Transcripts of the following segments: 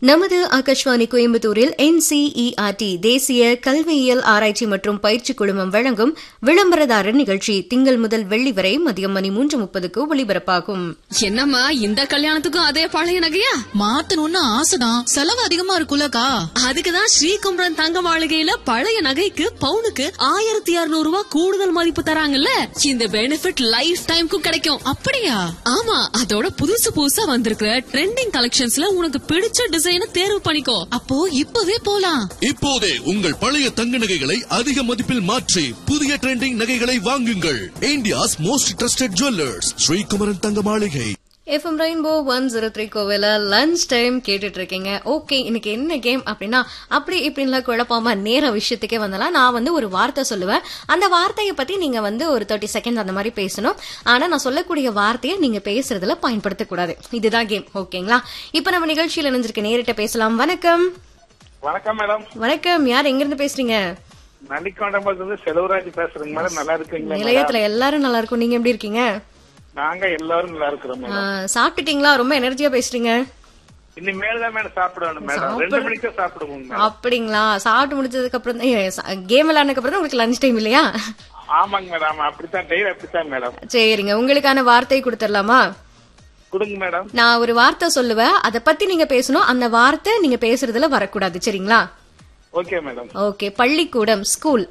நமது ஆகாஷ்வாணி கோயம்புத்தூரில் என்சிஇஆர்டி தேசிய கல்வியியல் ஆராய்ச்சி மற்றும் பயிற்சி குழுமம் வழங்கும் விளம்பரதாரர் நிகழ்ச்சி திங்கள் முதல் வெள்ளி வரை மதியம் மணி மூன்று முப்பதுக்கு ஒலிபரப்பாகும் என்னம்மா இந்த கல்யாணத்துக்கும் அதே பழைய நகையா மாத்தணும்னு ஆசைதான் செலவு அதிகமா இருக்குல்லக்கா அதுக்குதான் ஸ்ரீகுமரன் தங்க மாளிகையில பழைய நகைக்கு பவுனுக்கு ஆயிரத்தி இருநூறு ரூபாய் கூடுதல் மதிப்பு தராங்கல்ல இந்த பெனிஃபிட் லைஃப் டைம்க்கும் கிடைக்கும் அப்படியா ஆமா அதோட புதுசு புதுசா வந்திருக்கிற ட்ரெண்டிங் கலெக்ஷன்ஸ்ல உனக்கு பிடிச்ச டிசைனை தேர்வு பண்ணிக்கோ அப்போ இப்பவே போலாம் இப்போதே உங்கள் பழைய தங்க நகைகளை அதிக மதிப்பில் மாற்றி புதிய ட்ரெண்டிங் நகைகளை வாங்குங்கள் India's most trusted jewellers Srikumaran Thanga Maligai FM rainbow one zero three கோவில லஞ்ச் டைம் கேட்டுட்டு இருக்கீங்க ஓகே இன்னைக்கு என்ன கேம் அப்படின்னா அப்படி இப்படின்லாம் குழப்பாம நேர விஷயத்துக்கே வந்தலாம் நான் வந்து ஒரு வார்த்தை சொல்லுவேன் அந்த வார்த்தையை பத்தி நீங்க வந்து ஒரு தேர்ட்டி செகண்ட் அந்த மாதிரி பேசணும் ஆனா நான் சொல்லக்கூடிய வார்த்தையை நீங்க பேசுறதுல பயன்படுத்தக்கூடாது இதுதான் கேம் ஓகேங்களா இப்ப நம்ம நிகழ்ச்சியில நினைஞ்சிருக்க நேரிட்ட பேசலாம் வணக்கம் வணக்கம் மேடம் வணக்கம் யார் எங்க இருந்து பேசுறீங்க நன்னிக்கொண்டம்பலத்துல இருந்து செலவராஜ் பேசுறேங்க மேடம் நல்லா இருக்கீங்களா மேடம்? நிலையத்துல எல்லாரும் நல்லா இருக்கும் நீங்க எப்படி இருக்கீங்க நாங்க எல்லாரும் நல்லா இருக்கிறோம் ஆ, மேடம் சாப்பிட்டுட்டீங்களா ரொம்ப எனர்ஜியா பேசுறீங்க இனிமேல் தான் மேடம் சாப்பிடணும் மேடம் ரெண்டு மணிக்கு தான் சாப்பிடுவோம் மேடம் அப்படிங்களா சாப்பிட்டு முடிச்சதுக்கு அப்புறம் கேம் விளையாடுனதுக்கு அப்புறம் தான் உங்களுக்கு லஞ்ச் டைம் இல்லையா ஆமாங்க மேடம் அப்படித்தான் டெய்லி அப்படித்தான் மேடம் சரிங்க உங்களுக்கான வார்த்தை கொடுத்துடலாமா கொடுங்க மேடம் நான் ஒரு வார்த்தை சொல்லுவேன் அதை பத்தி நீங்க பேசணும் அந்த வார்த்தை நீங்க பேசுறதுல வரக்கூடாது சரிங்களா ஓகே மேடம் ஓகே பள்ளிக்கூடம் ஸ்கூல்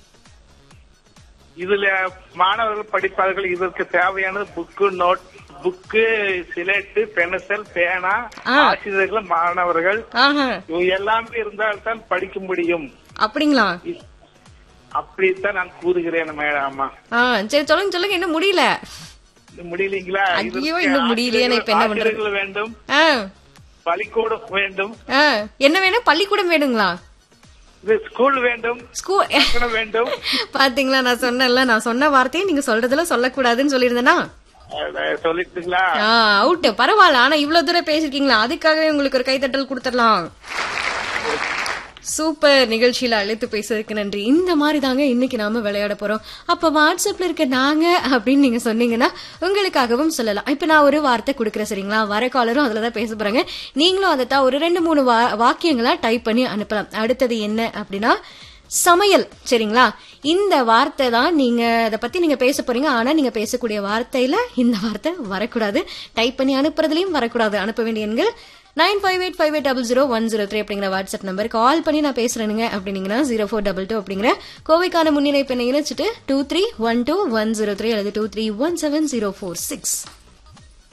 இதுல மாணவர்கள் படிப்பார்கள் இதற்கு தேவையானது book note book slate pencil பேனா ஆ. ஆசிரியர்கள் மாணவர்கள் ஆஹா இவங்க எல்லாமே இருந்தால் தான் படிக்க முடியும் அப்படிங்களா அப்படித்தான் நான் கூறுகிறேன் மேடம் ஆமா ஆ சரி சொல்லுங்க சொல்லுங்க இன்னும் முடியல இது முடியலீங்களா ஐயோ, இதற்கு இன்னும் முடியலையே, நான் இப்ப என்ன பண்றது? ஆசிரியர்கள் வேண்டும் ஆ பள்ளிக்கூடம் வேண்டும் ஆ என்ன வேணும் பள்ளிக்கூடம் வேணுங்களா இது ஸ்கூல் வேண்டும் ஸ்கூல் கட்டணம் வேண்டும் பாத்தீங்களா நான் சொன்னேன்ல நான் சொன்ன வார்த்தையை நீங்க சொல்றதுல சொல்லக்கூடாதுன்னு சொல்லியிருந்தேனா அத சொல்லிட்டுங்களா ஆ அவுட் பரவாயில்ல ஆனா இவ்வளவு தூரம் பேசிருக்கீங்களா அதுக்காகவே உங்களுக்கு ஒரு கைத்தட்டல் கொடுத்துடலாம் சூப்பர் நிகழ்ச்சியில அழைத்து பேசுறதுக்கு நன்றி இந்த மாதிரி தாங்க இன்னைக்கு நாம விளையாட போறோம் அப்ப வாட்ஸ்அப்ல இருக்க நாங்க அப்படின்னு நீங்க சொன்னீங்கன்னா உங்களுக்காகவும் சொல்லலாம் இப்ப நான் ஒரு வார்த்தை கொடுக்குறேன் சரிங்களா வர காலரும் அதுலதான் பேச போறாங்க நீங்களும் அதை தான் ஒரு ரெண்டு மூணு வா- வாக்கியங்களா டைப் பண்ணி அனுப்பலாம் அடுத்தது என்ன அப்படின்னா சமையல் சரிங்களா இந்த வார்த்தை தான் நீங்க அதை பத்தி நீங்க பேச போறீங்க ஆனா நீங்க பேசக்கூடிய வார்த்தையில இந்த வார்த்தை வரக்கூடாது டைப் பண்ணி அனுப்புறதுலயும் வரக்கூடாது அனுப்ப வேண்டிய எண்கள் nine five eight five eight double zero one zero three அப்படிங்கிற வாட்ஸ்அப் நம்பர் கால் பண்ணி நான் பேசுறேனுங்க அப்படின்னீங்கன்னா ஜீரோ ஃபோர் டபுள் டூ அப்படிங்கிற கோவைக்கான முன்னிலை பெண்ணை இணைச்சிட்டு two three one two one zero three அல்லது two three one seven zero four six